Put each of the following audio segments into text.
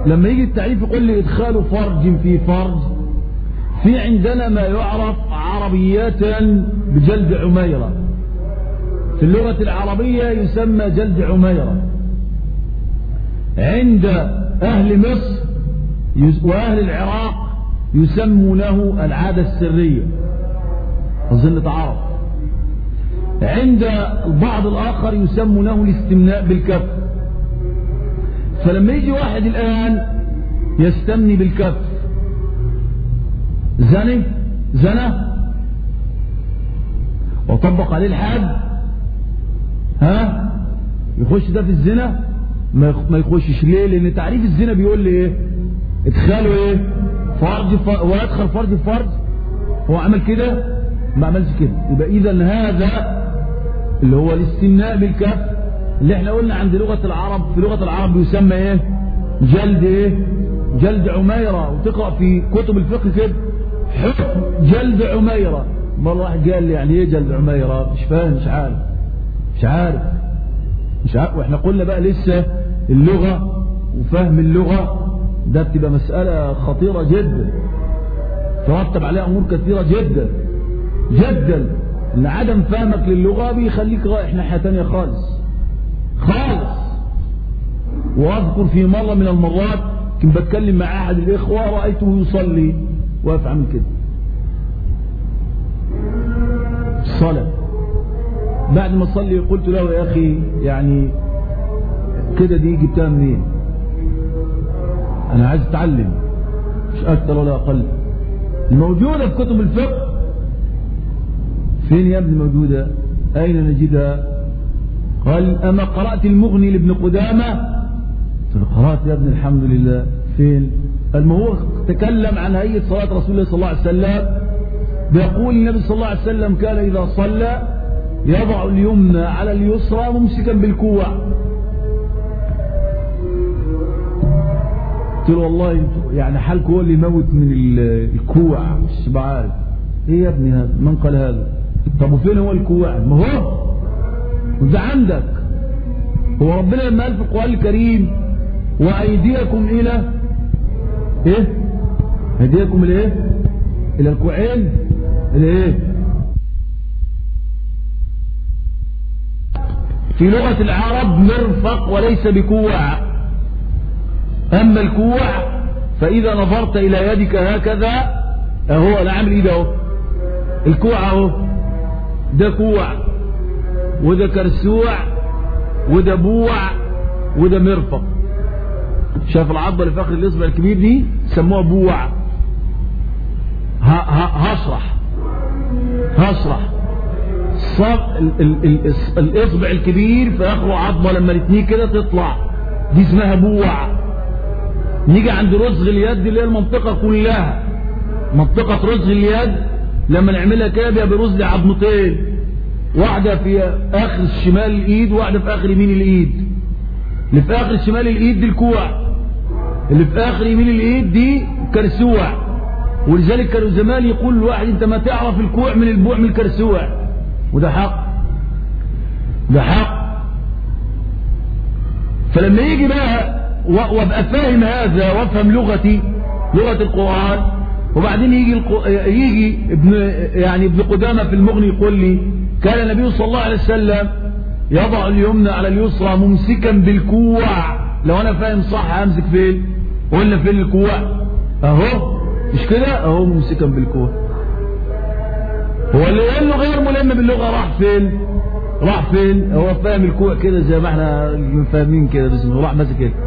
لما يجي التعريف يقول لي ادخال فرج في فرج في عندنا ما يعرف عربية بجلد عميرة في اللغة العربية يسمى جلد عميرة عند أهل مصر وأهل العراق يسمونه العادة السرية أظن تعرف عند البعض الآخر يسمونه الاستمناء بالكف فلما يجي واحد الآن يستمني بالكف زني زنى وطبق عليه الحد ها يخش ده في الزنا ما يخشش ليه لان تعريف الزنا بيقول لي ايه ادخاله ايه فرج ف... وادخل فرج في فرج هو عمل كده ما عملش كده يبقى اذا هذا اللي هو الاستمناء بالكف اللي احنا قلنا عند لغة العرب في لغة العرب بيسمى ايه جلد ايه جلد عميرة وتقرأ في كتب الفقه كده حكم جلد عميرة مرة واحد قال لي يعني ايه جلد عميرة مش فاهم مش عارف مش عارف مش عارف واحنا قلنا بقى لسه اللغة وفهم اللغة ده بتبقى مسألة خطيرة جدا ترتب عليها أمور كثيرة جدا جدا ان عدم فهمك للغة بيخليك رايح ناحية تانية خالص خالص واذكر في مرة من المرات كنت بتكلم مع احد الاخوة رأيته يصلي واقف عامل كده الصلاة بعد ما صلي قلت له يا اخي يعني كده دي جبتها منين انا عايز اتعلم مش اكتر ولا اقل موجودة في كتب الفقه فين يا ابني موجودة أين نجدها قال أما قرأت المغني لابن قدامة قلت له قرأت يا ابني الحمد لله فين قال ما هو تكلم عن هيئة صلاة رسول الله صلى الله عليه وسلم بيقول النبي صلى الله عليه وسلم كان إذا صلى يضع اليمنى على اليسرى ممسكا بالكوع قلت له والله يعني حالك هو اللي يموت من الكوع مش بعارف ايه يا ابني هذا من قال هذا طب وفين هو الكوع ما هو وده عندك هو ربنا لما قال في القرآن الكريم وأيديكم إلى إيه أيديكم إلى إيه إلى الكوعين إلى إيه في لغة العرب مرفق وليس بكوع أما الكوع فإذا نظرت إلى يدك هكذا أهو أنا عامل إيده أهو الكوع أهو ده كوع وده كرسوع وده بوع وده مرفق شاف العضة اللي في اخر الاصبع الكبير دي سموها بوع هشرح هشرح صف ال ال ال الاصبع الكبير في اخره عظمه لما الاثنين كده تطلع دي اسمها بوع نيجي عند رزغ اليد اللي هي المنطقه كلها منطقه رزغ اليد لما نعملها كده بيبقى برزق عظمتين واحدة في آخر الشمال الإيد وواحدة في آخر يمين الإيد اللي في آخر الشمال الإيد دي الكوع اللي في آخر يمين الإيد دي كرسوع ولذلك كانوا زمان يقول الواحد أنت ما تعرف الكوع من البوع من الكرسوع وده حق ده حق فلما يجي بقى وابقى فاهم هذا وافهم لغتي لغة القرآن وبعدين يجي القو... يجي ابن يعني ابن قدامه في المغني يقول لي كان النبي صلى الله عليه وسلم يضع اليمنى على اليسرى ممسكا بالكوع لو انا فاهم صح همسك فين قلنا فين الكوع اهو مش كده اهو ممسكا بالكوع هو اللي قال له غير ملم باللغه راح فين راح فين هو فاهم الكوع كده زي ما احنا فاهمين كده بس راح ماسك كده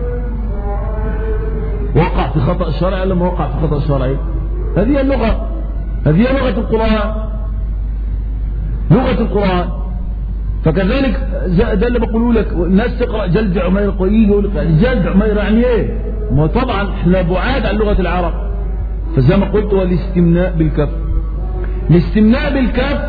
وقع في خطا شرعي ولا ما وقع في خطا شرعي هذه اللغة هذه لغة القرآن لغة القرآن فكذلك ده اللي بقوله لك الناس تقرأ جلد عمير يجي يقول لك جلد عمير يعني ايه ما طبعا احنا بعاد عن لغة العرب فزي ما قلت هو الاستمناء بالكف الاستمناء بالكف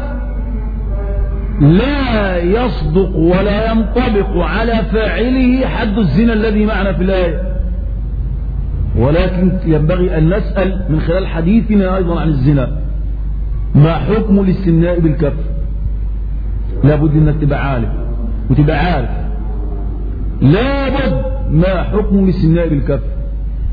لا يصدق ولا ينطبق على فاعله حد الزنا الذي معنا في الآية ولكن ينبغي أن نسأل من خلال حديثنا أيضا عن الزنا ما حكم الاستمناء بالكف لابد أنك تبقى عارف وتبقى عارف لابد ما حكم الاستمناء بالكف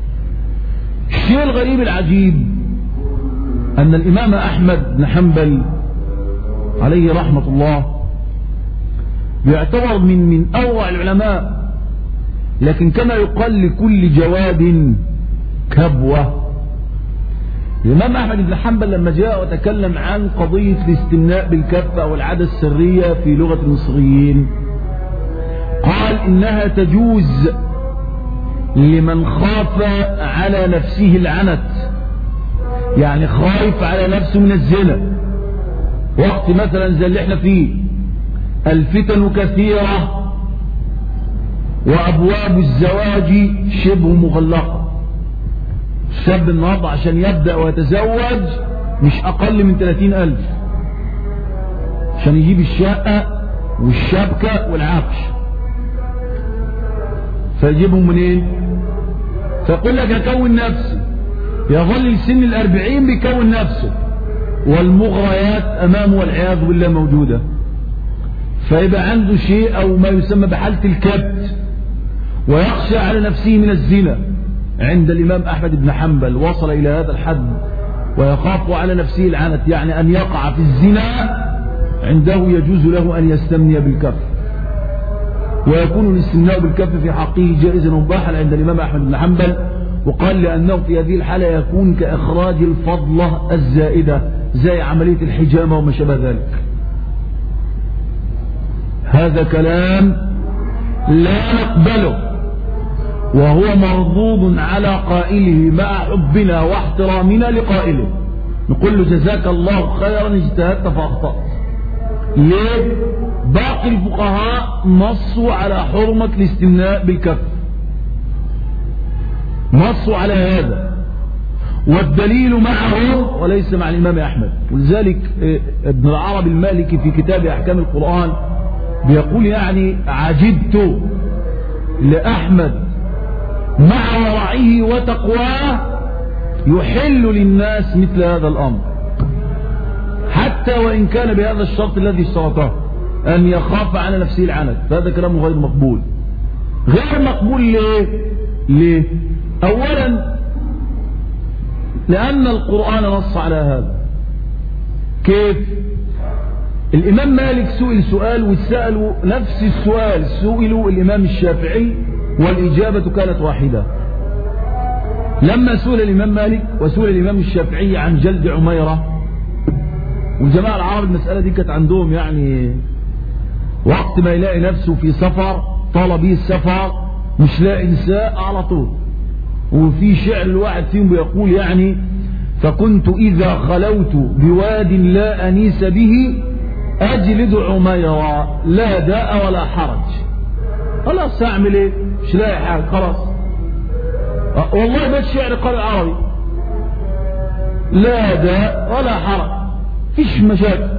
الشيء الغريب العجيب أن الإمام أحمد بن حنبل عليه رحمة الله يعتبر من من أوع العلماء لكن كما يقال لكل جواد كبوة الإمام أحمد بن حنبل لما جاء وتكلم عن قضية الاستمناء بالكف أو العادة السرية في لغة المصريين قال إنها تجوز لمن خاف على نفسه العنت يعني خايف على نفسه من الزنا وقت مثلا زي اللي احنا فيه الفتن كثيرة وأبواب الزواج شبه مغلقة الشاب النهاردة عشان يبدأ ويتزوج مش أقل من 30 ألف عشان يجيب الشقة والشبكة والعفش فيجيبهم منين فيقول لك أكون نفسي يظل لسن الأربعين بيكون نفسه والمغريات أمامه والعياذ بالله موجودة فيبقى عنده شيء أو ما يسمى بحالة الكبت ويخشى على نفسه من الزنا عند الإمام أحمد بن حنبل وصل إلى هذا الحد ويخاف على نفسه العنت يعني أن يقع في الزنا عنده يجوز له أن يستمني بالكف ويكون الاستمناء بالكف في حقه جائزا مباحا عند الإمام أحمد بن حنبل وقال لأنه في هذه الحالة يكون كإخراج الفضلة الزائدة زي عملية الحجامة وما شابه ذلك هذا كلام لا نقبله وهو مردود على قائله مع حبنا واحترامنا لقائله نقول له جزاك الله خيرا اجتهدت فأخطأت ليه باقي الفقهاء نصوا على حرمة الاستمناء بالكف نصوا على هذا والدليل معه وليس مع الإمام أحمد ولذلك ابن العربي المالكي في كتاب أحكام القرآن بيقول يعني عجبت لأحمد مع ورعه وتقواه يحل للناس مثل هذا الأمر حتى وإن كان بهذا الشرط الذي اشترطه أن يخاف على نفسه العنت فهذا كلام غير مقبول غير مقبول ليه ليه أولا لأن القرآن نص على هذا كيف الإمام مالك سئل سؤال وسألوا نفس السؤال سئلوا الإمام الشافعي والإجابة كانت واحدة لما سئل الإمام مالك وسئل الإمام الشافعي عن جلد عميرة والجماعة العرب المسألة دي كانت عندهم يعني وقت ما يلاقي نفسه في سفر طال به السفر مش لاقي نساء على طول وفي شعر الواحد فيهم بيقول يعني فكنت إذا خلوت بواد لا أنيس به أجلد عميرا لا داء ولا حرج خلاص أعمل إيه مش لاقي حاجة خلاص والله بس شعر قال عربي لا داء ولا حرج فيش مشاكل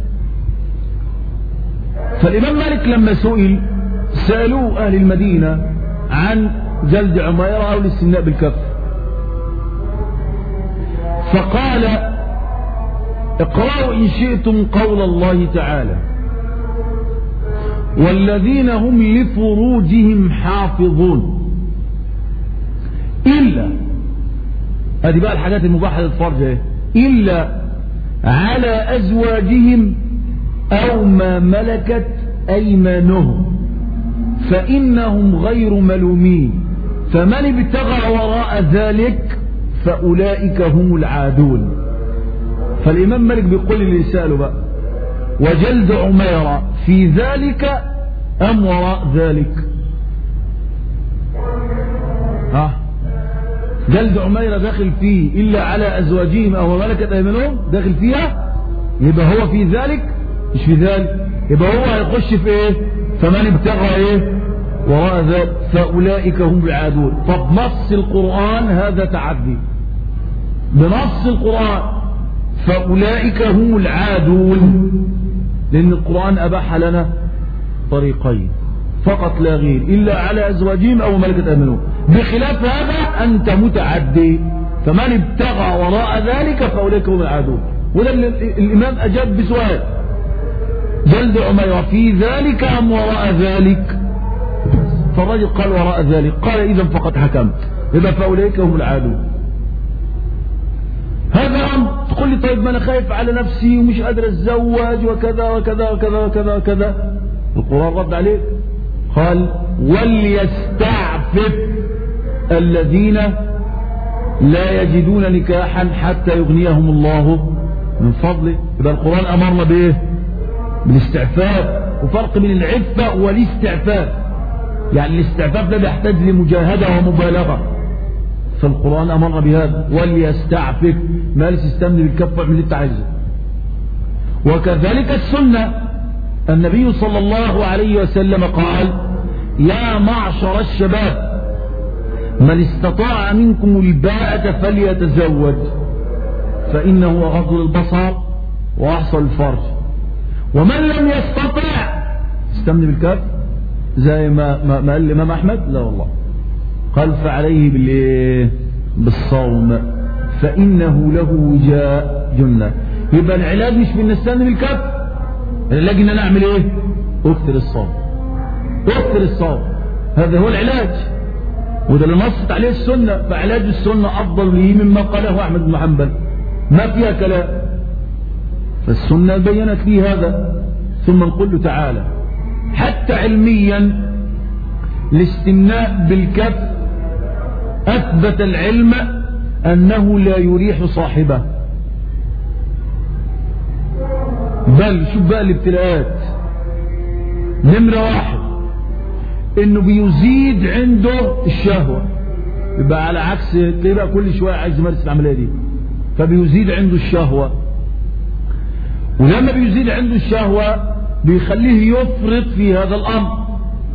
فالإمام مالك لما سئل سألوه أهل المدينة عن جلد عميرة أو الاستمناء بالكف فقال اقرأوا إن شئتم قول الله تعالى والذين هم لفروجهم حافظون إلا هذه بقى الحاجات المباحة للفرج ايه إلا على أزواجهم أو ما ملكت أيمانهم فإنهم غير ملومين فمن ابتغى وراء ذلك فأولئك هم العادون فالإمام مالك بيقول اللي يسأله بقى وجلد عميرة في ذلك أم وراء ذلك ها جلد عميرة داخل فيه إلا على أزواجهم أو ملكة أيمانهم داخل فيها يبقى هو في ذلك مش في ذلك يبقى هو هيخش في ايه فمن ابتغى ايه وراء ذلك فأولئك هم العادون طب نص القرآن هذا تعدي بنص القرآن فأولئك هم العادون لأن القرآن أباح لنا طريقين فقط لا غير إلا على أزواجهم أو ملكة أمنون بخلاف هذا أنت متعدي فمن ابتغى وراء ذلك فأولئك هم العادون وده الإمام أجاب بسؤال جلد عميرة في ذلك أم وراء ذلك فالرجل قال وراء ذلك قال إذا فقد حكمت إذا فأولئك هم العادون هذا أمر تقول لي طيب ما أنا خايف على نفسي ومش قادر أتزوج وكذا وكذا وكذا وكذا وكذا القرآن رد عليك قال وليستعفف الذين لا يجدون نكاحا حتى يغنيهم الله من فضله يبقى القرآن أمرنا بإيه بالاستعفاف وفرق بين العفة والاستعفاف يعني الاستعفاف ده بيحتاج لمجاهدة ومبالغة فالقرآن أمرنا بهذا وليستعفف ما ليس يستمد بالكف من اللي انت عايزه وكذلك السنة النبي صلى الله عليه وسلم قال يا معشر الشباب من استطاع منكم الباءة فليتزوج فإنه أغض البصر وأحصل الفرج ومن لم يستطع استمن بالكف زي ما, ما, ما قال الإمام أحمد لا والله قال فعليه بالإيه بالصوم فإنه له وجاء جنة يبقى العلاج مش من نستنى بالكف العلاج ان انا اعمل ايه اكثر الصوم اكثر الصوم هذا هو العلاج وده اللي نصت عليه السنة فعلاج السنة افضل لي مما قاله احمد بن حنبل ما فيها كلام فالسنة بينت لي هذا ثم نقول له تعالى حتى علميا الاستمناء بالكف اثبت العلم انه لا يريح صاحبه بل شوف بقى الابتلاءات نمرة واحد انه بيزيد عنده الشهوة يبقى على عكس تلاقيه بقى كل شوية عايز يمارس العملية دي فبيزيد عنده الشهوة ولما بيزيد عنده الشهوة بيخليه يفرط في هذا الامر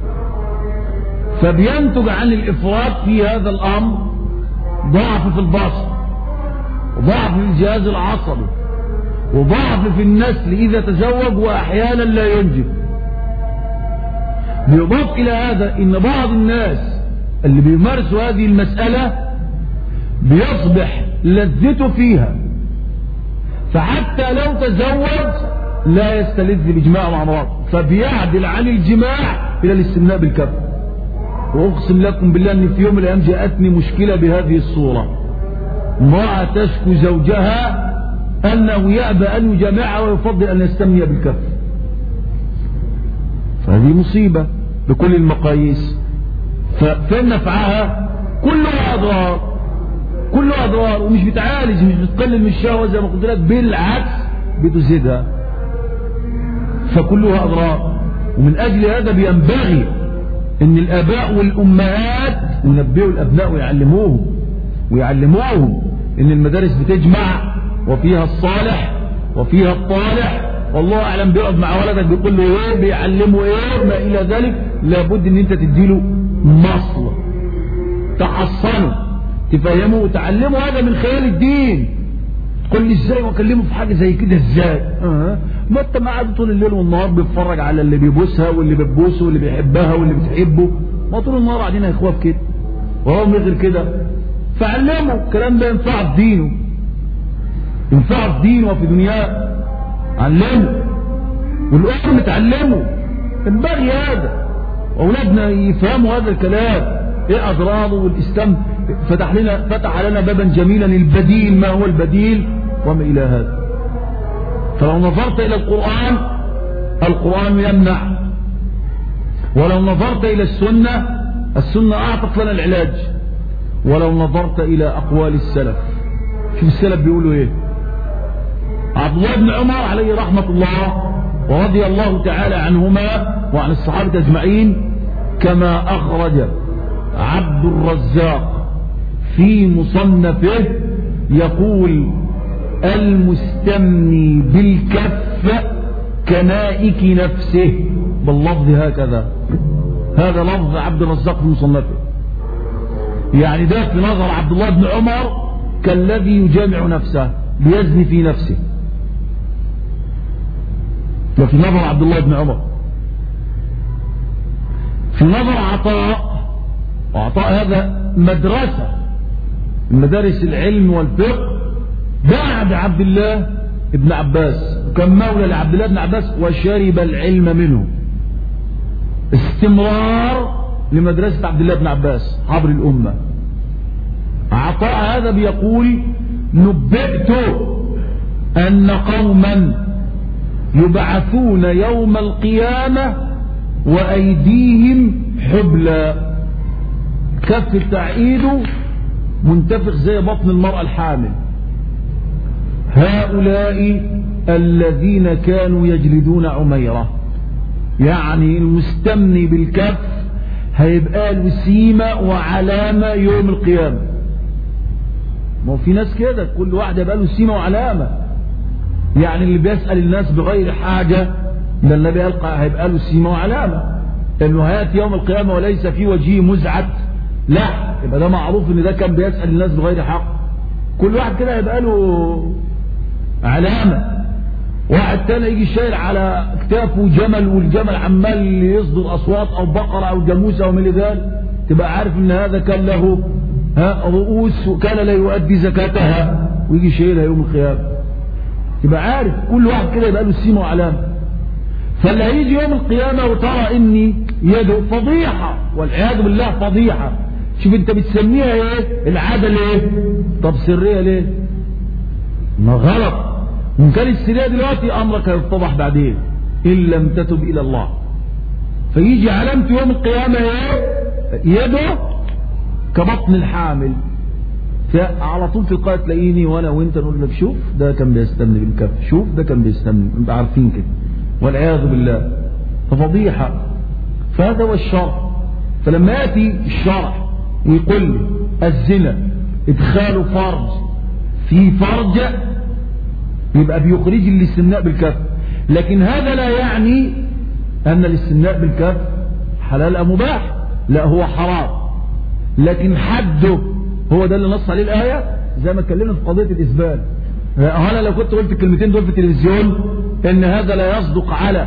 فبينتج عن الافراط في هذا الامر ضعف في البصر وضعف في الجهاز العصبي وضعف في النسل إذا تزوج وأحيانا لا ينجب بيضاف إلى هذا إن بعض الناس اللي بيمارسوا هذه المسألة بيصبح لذته فيها فحتى لو تزوج لا يستلذ بجماع مع مراته فبيعدل عن الجماع إلى الاستمناء بالكف وأقسم لكم بالله أن في يوم من الأيام جاءتني مشكلة بهذه الصورة امرأة تشكو زوجها أنه يأبى أن يجامعها ويفضل أن يستمني بالكف فهذه مصيبة بكل المقاييس ففين نفعها كلها أضرار كلها أضرار ومش بتعالج مش بتقلل من الشهوة زي ما قلت لك بالعكس بتزيدها فكلها أضرار ومن أجل هذا بينبغي أن الآباء والأمهات ينبهوا الأبناء ويعلموهم ويعلموهم أن المدارس بتجمع وفيها الصالح وفيها الطالح والله اعلم بيقعد مع ولدك بيقول له ايه بيعلمه ايه ما الى ذلك لابد ان انت تديله مصل تحصنه تفهمه وتعلمه هذا من خلال الدين تقول لي ازاي واكلمه في حاجه زي كده ازاي أه. ما انت قاعد طول الليل والنهار بيتفرج على اللي بيبوسها واللي بتبوسه واللي بيحبها واللي بتحبه ما طول النهار قاعدين يا اخوات كده وهو غير كده فعلمه الكلام ده ينفع في دينه ينفعه في دينه وفي دنياه علمه والأم تعلمه ينبغي هذا وأولادنا يفهموا هذا الكلام ايه أضراره والإسلام فتح لنا فتح لنا بابا جميلا البديل ما هو البديل وما إلى هذا فلو نظرت إلى القرآن القرآن يمنع ولو نظرت إلى السنة السنة أعطت لنا العلاج ولو نظرت إلى أقوال السلف شوف السلف بيقولوا إيه عبد الله بن عمر عليه رحمة الله ورضي الله تعالى عنهما وعن الصحابة أجمعين كما أخرج عبد الرزاق في مصنفه يقول المستمني بالكف كنائك نفسه باللفظ هكذا هذا لفظ عبد الرزاق في مصنفه يعني ده في نظر عبد الله بن عمر كالذي يجامع نفسه بيزني في نفسه وفي نظر عبد الله بن عمر في نظر عطاء وعطاء هذا مدرسة من مدارس العلم والفقه بعد عبد الله ابن عباس وكان مولى لعبد الله بن عباس وشرب العلم منه استمرار لمدرسة عبد الله بن عباس عبر الأمة عطاء هذا بيقول نبئت أن قوما يبعثون يوم القيامة وأيديهم حبلى كف بتاع ايده منتفخ زي بطن المرأة الحامل هؤلاء الذين كانوا يجلدون عميرة يعني المستمني بالكف هيبقى له سيمة وعلامة يوم القيامة ما هو في ناس كده كل واحد يبقى له سيمة وعلامة يعني اللي بيسأل الناس بغير حاجة ده النبي يلقى هيبقى له سيمة وعلامة انه هياتي يوم القيامة وليس في وجهه مزعة لا يبقى ده معروف ان ده كان بيسأل الناس بغير حق كل واحد كده هيبقى له علامة واحد تاني يجي شايل على كتافه جمل والجمل عمال يصدر اصوات او بقرة او جاموسة او من ذلك تبقى عارف ان هذا كان له ها رؤوس وكان لا يؤدي زكاتها ويجي شايلها يوم القيامة تبقى عارف كل واحد كده يبقى له سيمة وعلامة فاللي هيجي يوم القيامة وترى اني يده فضيحة والعياذ بالله فضيحة شوف انت بتسميها ايه العادة ليه طب سرية ليه ما غلط وان كان السرية دلوقتي امرك يتضح بعدين ان لم تتب الى الله فيجي علامة يوم القيامة ايه يده كبطن الحامل فعلى طول تلقائي تلاقيني وانا وانت نقول لك شوف ده كان بيستمن بالكف شوف ده كان بيستمن انت عارفين كده والعياذ بالله ففضيحة فهذا هو الشرع فلما يأتي الشرع ويقول لي الزنا ادخال فرج في فرج يبقى بيخرج الاستمناء بالكف لكن هذا لا يعني أن الاستمناء بالكف حلال أم مباح لا هو حرام لكن حده هو ده اللي نص عليه الآية زي ما اتكلمنا في قضية الإسبال أنا لو كنت قلت الكلمتين دول في التلفزيون ان هذا لا يصدق على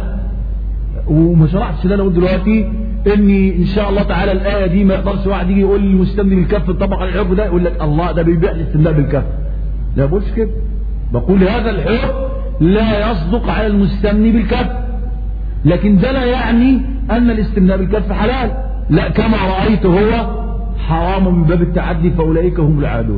وما شرحتش ده انا اقول دلوقتي اني ان شاء الله تعالى الايه دي ما يقدرش واحد يجي يقول للمستمن بالكف الطبق على الحب ده يقول لك الله ده بيبيع الاستمناء بالكف لا بقولش كده بقول هذا الحب لا يصدق على المستمن بالكف لكن ده لا يعني ان الاستمناء بالكف حلال لا كما رايت هو حرام من باب التعدي فاولئك هم العادون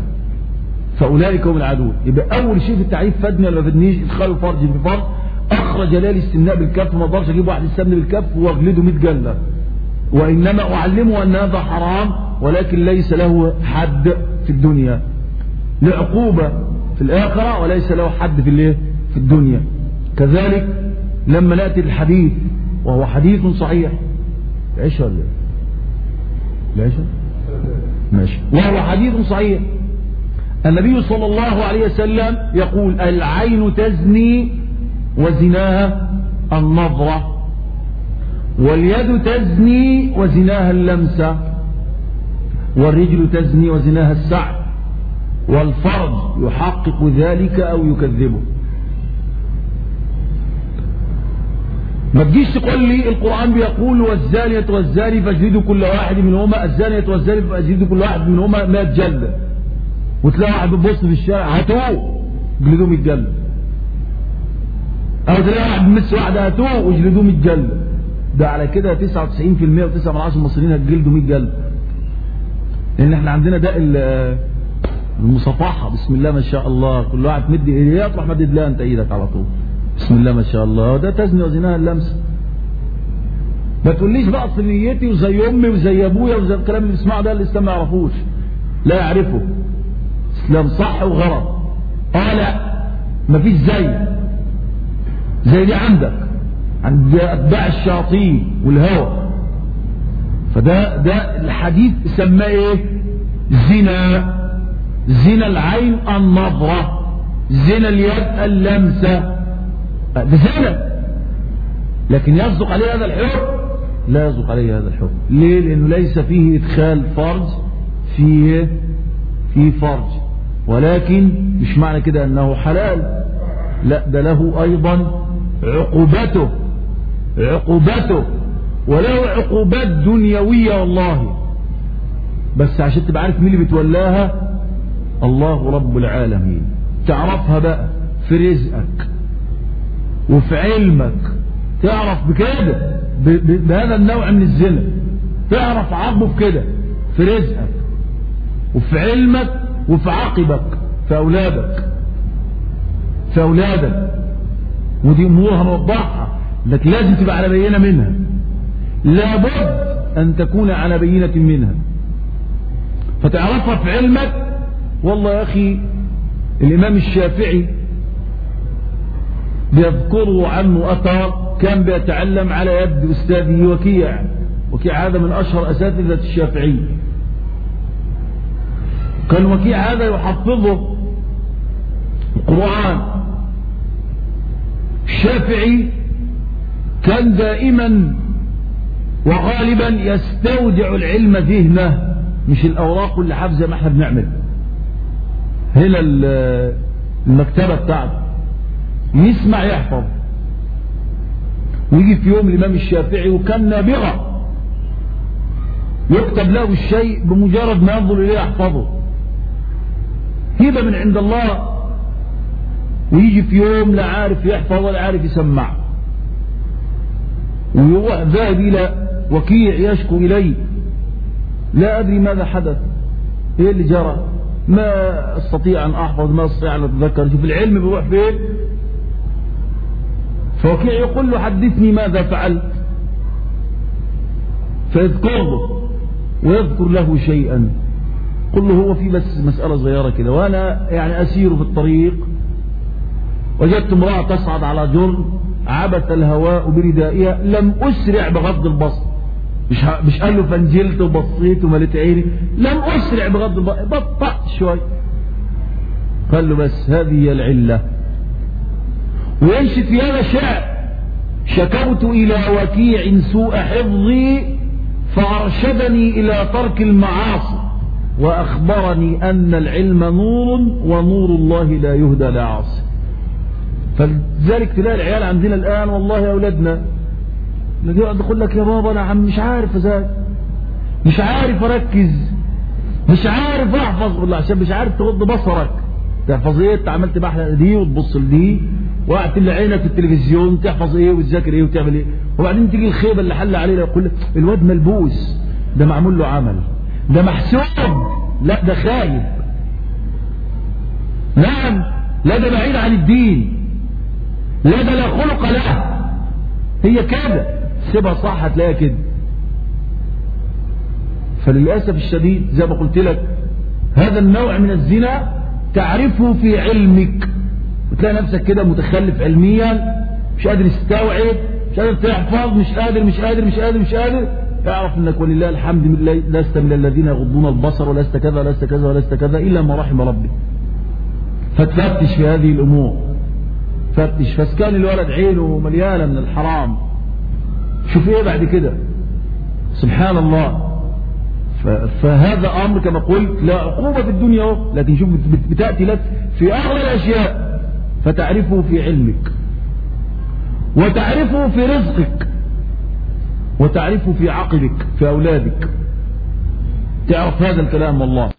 فاولئك هم العادون يبقى اول شيء في التعريف فادني ولا ما فادنيش ادخال فرج بفرج اخرج لي الاستمناء بالكف ما اقدرش اجيب واحد يستمن بالكف واجلده 100 جلده وانما اعلمه ان هذا حرام ولكن ليس له حد في الدنيا لعقوبه في الاخره وليس له حد في الايه في الدنيا كذلك لما ناتي الحديث وهو حديث صحيح العشاء ولا العشاء ماشي وهو حديث صحيح النبي صلى الله عليه وسلم يقول العين تزني وزناها النظرة واليد تزني وزناها اللمسة والرجل تزني وزناها السعي والفرج يحقق ذلك أو يكذبه ما تجيش تقول لي القرآن بيقول والزانية والزاني فاجلدوا كل واحد منهما الزانية والزاني فاجلدوا كل واحد منهما 100 جلدة وتلاقي واحد بيبص في الشارع هاتوه جلدوه 100 جلدة او تلاقي واحد بيمس واحدة هاتوه وجلدوه 100 جلدة ده على كده 99% و9 من 10 المصريين هتجلدوا 100 جلدة لان احنا عندنا ده المصافحة بسم الله ما شاء الله كل واحد مد ايديه يطلع مدد لا انت ايدك على طول بسم الله ما شاء الله ده تزني وزناها اللمس ما تقوليش بقى اصل نيتي وزي امي وزي ابويا وزي الكلام اللي بيسمعه ده الاسلام ما يعرفوش لا يعرفه اسلام صح وغلط اه لا مفيش زي زي دي عندك عند اتباع الشياطين والهوى فده ده الحديث سماه ايه زنا زنا العين النظرة زنا اليد اللمسة ده زنا لكن يصدق عليه هذا الحكم لا يصدق عليه هذا الحكم ليه لانه ليس فيه ادخال فرج في في فرج ولكن مش معنى كده انه حلال لا ده له ايضا عقوبته عقوبته وله عقوبات دنيوية والله بس عشان تبقى عارف مين اللي بتولاها الله رب العالمين تعرفها بقى في رزقك وفي علمك تعرف بكده بهذا النوع من الزنا تعرف عقبه في كده في رزقك وفي علمك وفي عقبك في أولادك في أولادك ودي أمور هنوضحها لكن لازم تبقى على بينة منها لابد أن تكون على بينة منها فتعرفها في علمك والله يا أخي الإمام الشافعي بيذكروا عنه أثر كان بيتعلم على يد أستاذه وكيع وكيع هذا من أشهر أساتذة الشافعي كان وكيع هذا يحفظه القرآن الشافعي كان دائما وغالبا يستودع العلم ذهنه مش الأوراق اللي حافظة ما احنا بنعمل هنا المكتبة بتاعته يسمع يحفظ ويجي في يوم الإمام الشافعي وكان نابغة يكتب له الشيء بمجرد ما ينظر إليه يحفظه هبة من عند الله ويجي في يوم لا عارف يحفظ ولا عارف يسمع ويروح ذاهب إلى وكيع يشكو إليه لا أدري ماذا حدث إيه اللي جرى ما استطيع أن أحفظ ما استطيع أن أتذكر شوف العلم بيروح فين فوكيع يقول له حدثني ماذا فعلت فيذكر له ويذكر له شيئا قل له هو في بس مسألة صغيرة كده وأنا يعني أسير في الطريق وجدت امرأة تصعد على جرن عبث الهواء بردائها لم أسرع بغض البصر مش ه... مش قال له فنجلت وبصيت ومليت عيني لم أسرع بغض البصر بطأت شوي قال له بس هذه هي العلة ويمشي في هذا شعر شكوت إلى وكيع سوء حفظي فأرشدني إلى ترك المعاصي وأخبرني أن العلم نور ونور الله لا يهدى لعاصي فلذلك تلاقي العيال عندنا الآن والله يا أولادنا الذي يقعد يقول لك يا بابا أنا عم مش عارف أزاي مش عارف أركز مش عارف أحفظ والله عشان مش عارف تغض بصرك تحفظ إيه أنت عملت بحلقة دي وتبص لدي وقعت اللي عينك في التلفزيون تحفظ إيه وتذاكر إيه وتعمل إيه وبعدين تيجي الخيبة اللي حل عليه يقول لك الواد ملبوس ده معمول له عمل ده محسوب لا ده خايب نعم لا ده بعيد عن الدين لا ده لا خلق له هي كده سيبها صح هتلاقيها كده فللأسف الشديد زي ما قلت لك هذا النوع من الزنا تعرفه في علمك وتلاقي نفسك كده متخلف علميا مش قادر تستوعب مش قادر تحفظ مش قادر مش قادر مش قادر مش قادر اعرف انك ولله الحمد لست من الذين يغضون البصر ولست كذا ولست كذا ولست كذا الا ما رحم ربي فتفتش في هذه الامور فتش فسكان الولد عينه مليانه من الحرام شوف ايه بعد كده سبحان الله فهذا امر كما قلت لا عقوبه في الدنيا لكن شوف بتاتي لك في اغلى الاشياء فتعرفه في علمك وتعرفه في رزقك وتعرفه في عقلك في أولادك تعرف هذا الكلام والله